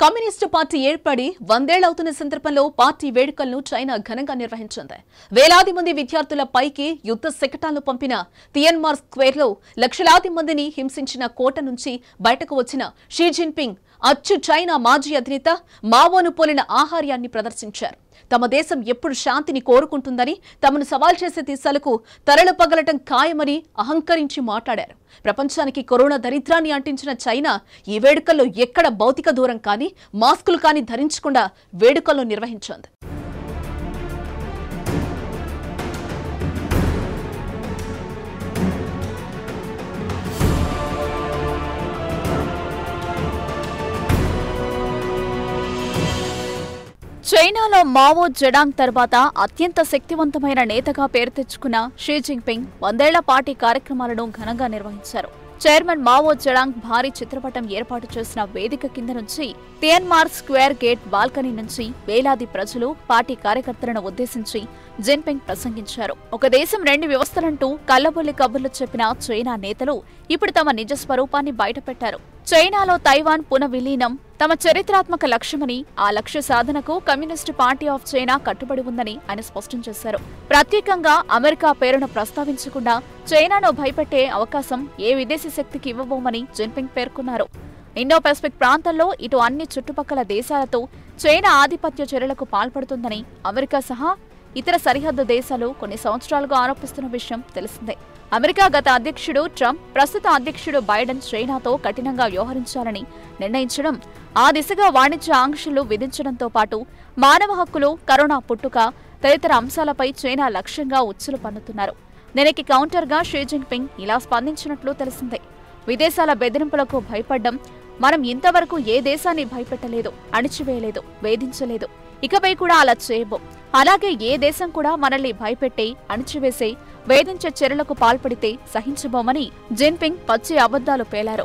communist party ఏర్పడి వందేళ్లవుతున్న సందర్భంలో party వేడుకలను చైనా ఘనంగా నిర్వహించింది వేలాది మంది విద్యార్థుల పైకి యుద్ధ శకటాలను పంపిన తియన్మార్ స్క్వేర్లో లక్షలాది మందిని హింసించిన కోట నుంచి బయటకు వచ్చిన షీ జిన్పింగ్ అచ్చు చైనా మాజీ అధినేత మావోను పోలిన ఆహార్యాన్ని ప్రదర్శించారు తమ దేశం ఎప్పుడు శాంతిని కోరుకుంటుందని తమను సవాల్ చేసే దేశాలకు తరలిపగలటం ఖాయమని అహంకరించి మాట్లాడారు ప్రపంచానికి కరోనా దరిద్రాన్ని అంటించిన చైనా ఈ వేడుకల్లో ఎక్కడ భౌతిక దూరం కానీ మాస్కులు కానీ ధరించకుండా వేడుకల్లో నిర్వహించింది చైనాలో మావో జెడాంగ్ తర్వాత అత్యంత శక్తివంతమైన నేతగా పేరు తెచ్చుకున్న షీ జిన్పింగ్ వందేళ్ల పార్టీ కార్యక్రమాలను ఘనంగా నిర్వహించారు చైర్మన్ మావో జెడాంగ్ భారీ చిత్రపటం ఏర్పాటు చేసిన వేదిక కింద నుంచి తియన్మార్ స్క్వేర్ గేట్ బాల్కనీ నుంచి వేలాది ప్రజలు పార్టీ కార్యకర్తలను ఉద్దేశించి జిన్పింగ్ ప్రసంగించారు ఒక దేశం రెండు వ్యవస్థలంటూ కల్లబొల్లి కబుర్లు చెప్పిన చైనా నేతలు ఇప్పుడు తమ నిజ స్వరూపాన్ని బయటపెట్టారు చైనాలో తైవాన్ పునఃవిలీనం తమ చరిత్రాత్మక లక్ష్యమని ఆ లక్ష్య సాధనకు కమ్యూనిస్టు పార్టీ ఆఫ్ చైనా కట్టుబడి ఉందని ఆయన స్పష్టం చేశారు ప్రత్యేకంగా అమెరికా పేరును ప్రస్తావించకుండా చైనాను భయపెట్టే అవకాశం ఏ విదేశీ శక్తికి ఇవ్వబోమని జిన్పింగ్ పేర్కొన్నారు ఇండో పెసిఫిక్ ప్రాంతంలో ఇటు అన్ని చుట్టుపక్కల దేశాలతో చైనా ఆధిపత్య చర్యలకు పాల్పడుతుందని అమెరికా సహా ఇతర సరిహద్దు దేశాలు కొన్ని సంవత్సరాలుగా ఆరోపిస్తున్న విషయం తెలిసిందే అమెరికా గత అధ్యక్షుడు ట్రంప్ ప్రస్తుత అధ్యక్షుడు బైడెన్ చైనాతో కఠినంగా వ్యవహరించాలని నిర్ణయించడం ఆ దిశగా వాణిజ్య ఆంక్షలు విధించడంతో పాటు మానవ హక్కులు కరోనా పుట్టుక తదితర అంశాలపై చైనా లక్ష్యంగా ఉచ్చులు పన్నుతున్నారు దీనికి కౌంటర్గా షీ జిన్పింగ్ ఇలా స్పందించినట్లు తెలిసిందే విదేశాల బెదిరింపులకు భయపడ్డం మనం ఇంతవరకు ఏ దేశాన్ని భయపెట్టలేదు అణిచివేయలేదు వేధించలేదు ఇకపై కూడా అలా చేయబోం అలాగే ఏ దేశం కూడా మనల్ని భయపెట్టే అణిచివేసే వేధించే చర్యలకు పాల్పడితే సహించబోమని జిన్పింగ్ పచ్చి అబద్ధాలు పేలారు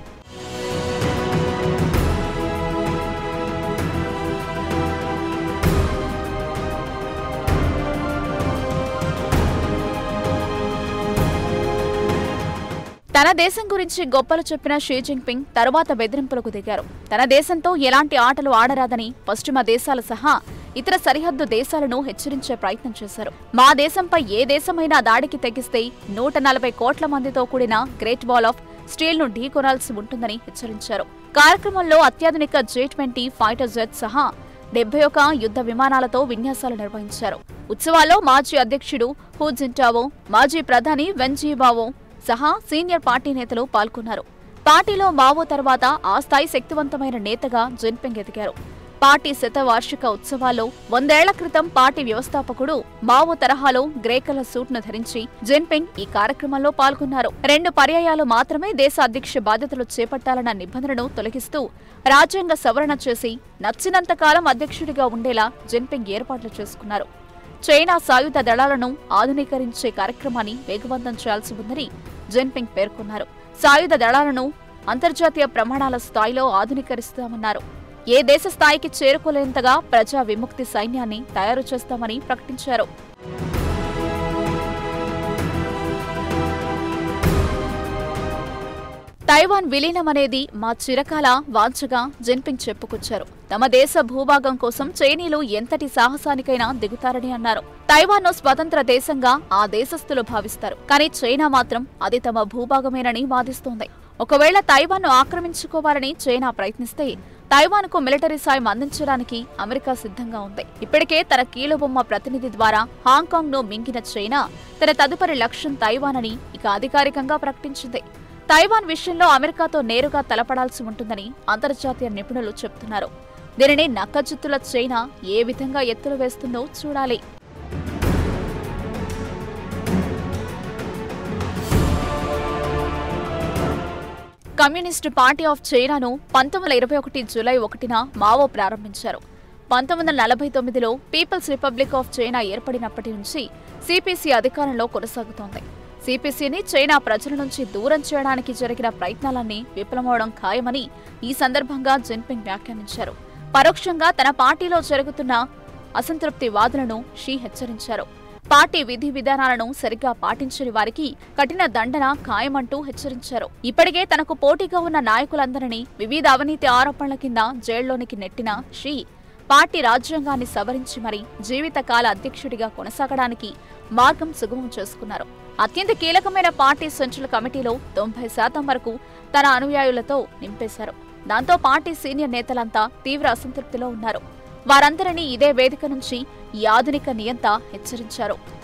తన దేశం గురించి గొప్పలు చెప్పిన షీ జిన్పింగ్ తరువాత బెదిరింపులకు దిగారు తన దేశంతో ఎలాంటి ఆటలు ఆడరాదని పశ్చిమ దేశాలు సహా ఇతర సరిహద్దు దేశాలను హెచ్చరించే ప్రయత్నం చేశారు మా దేశంపై ఏ దేశమైనా దాడికి తెగిస్తే నూట నలభై కోట్ల మందితో కూడిన గ్రేట్ వాల్ ఆఫ్ స్టీల్ ను ఢీకొనాల్సి ఉంటుందని హెచ్చరించారు కార్యక్రమంలో అత్యాధునిక జే ట్వంటీ ఫైటర్ జెట్ సహా డెబ్బై ఒక యుద్ధ విమానాలతో విన్యాసాలు నిర్వహించారు ఉత్సవాల్లో మాజీ అధ్యక్షుడు హూ జింటావో మాజీ ప్రధాని వెన్జీబావో సహా సీనియర్ పార్టీ నేతలు పాల్గొన్నారు పార్టీలో మావో తర్వాత ఆ స్థాయి శక్తివంతమైన నేతగా జిన్పింగ్ ఎదిగారు పార్టీ శతవార్షిక ఉత్సవాల్లో వందేళ్ల క్రితం పార్టీ వ్యవస్థాపకుడు మావో తరహాలో గ్రే కలర్ సూట్ ను ధరించి జిన్పింగ్ ఈ కార్యక్రమంలో పాల్గొన్నారు రెండు పర్యాయాలు మాత్రమే దేశ అధ్యక్ష బాధ్యతలు చేపట్టాలన్న నిబంధనను తొలగిస్తూ రాజ్యాంగ సవరణ చేసి నచ్చినంత కాలం అధ్యక్షుడిగా ఉండేలా జిన్పింగ్ ఏర్పాట్లు చేసుకున్నారు చైనా సాయుధ దళాలను ఆధునీకరించే కార్యక్రమాన్ని వేగవంతం చేయాల్సి ఉందని జిన్పింగ్ పేర్కొన్నారు సాయుధ దళాలను అంతర్జాతీయ ప్రమాణాల స్థాయిలో ఆధునీకరిస్తామన్నారు ఏ దేశ స్థాయికి చేరుకోలేంతగా ప్రజా విముక్తి సైన్యాన్ని తయారు చేస్తామని ప్రకటించారు తైవాన్ విలీనం అనేది మా చిరకాల వాంఛగా జిన్పింగ్ చెప్పుకొచ్చారు తమ దేశ భూభాగం కోసం చైనీయులు ఎంతటి సాహసానికైనా దిగుతారని అన్నారు తైవాన్ను స్వతంత్ర దేశంగా ఆ దేశస్థులు భావిస్తారు కానీ చైనా మాత్రం అది తమ భూభాగమేనని వాదిస్తోంది ఒకవేళ తైవాన్ను ఆక్రమించుకోవాలని చైనా ప్రయత్నిస్తే తైవాన్కు మిలిటరీ సాయం అందించడానికి అమెరికా సిద్ధంగా ఉంది ఇప్పటికే తన కీలుబొమ్మ ప్రతినిధి ద్వారా హాంకాంగ్ ను మింగిన చైనా తన తదుపరి లక్ష్యం తైవాన్ అని ఇక అధికారికంగా ప్రకటించింది తైవాన్ విషయంలో అమెరికాతో నేరుగా తలపడాల్సి ఉంటుందని అంతర్జాతీయ నిపుణులు చెబుతున్నారు దీనిని నక్కజుత్తుల చైనా ఏ విధంగా ఎత్తులు వేస్తుందో చూడాలి కమ్యూనిస్టు పార్టీ ఆఫ్ చైనాను పంతొమ్మిది వందల ఇరవై ఒకటి జూలై ఒకటిన మావో ప్రారంభించారు పంతొమ్మిది వందల నలభై తొమ్మిదిలో పీపుల్స్ రిపబ్లిక్ ఆఫ్ చైనా ఏర్పడినప్పటి నుంచి సిపిసి అధికారంలో కొనసాగుతోంది సిపిసిని చైనా ప్రజల నుంచి దూరం చేయడానికి జరిగిన ప్రయత్నాలన్నీ విఫలమవడం ఖాయమని ఈ సందర్భంగా జిన్పింగ్ వ్యాఖ్యానించారు పరోక్షంగా తన పార్టీలో జరుగుతున్న అసంతృప్తి వాదులను షీ హెచ్చరించారు పార్టీ విధి విధానాలను సరిగ్గా పాటించని వారికి కఠిన దండన ఖాయమంటూ హెచ్చరించారు ఇప్పటికే తనకు పోటీగా ఉన్న నాయకులందరినీ వివిధ అవినీతి ఆరోపణల కింద జైల్లోనికి నెట్టిన షీ పార్టీ రాజ్యాంగాన్ని సవరించి మరీ జీవితకాల అధ్యక్షుడిగా కొనసాగడానికి మార్గం సుగమం చేసుకున్నారు అత్యంత కీలకమైన పార్టీ సంచుల కమిటీలో తొంభై శాతం వరకు తన అనుయాయులతో నింపేశారు దాంతో పార్టీ సీనియర్ నేతలంతా తీవ్ర అసంతృప్తిలో ఉన్నారు వారందరినీ ఇదే వేదిక నుంచి ఈ ఆధునిక నియంత హెచ్చరించారు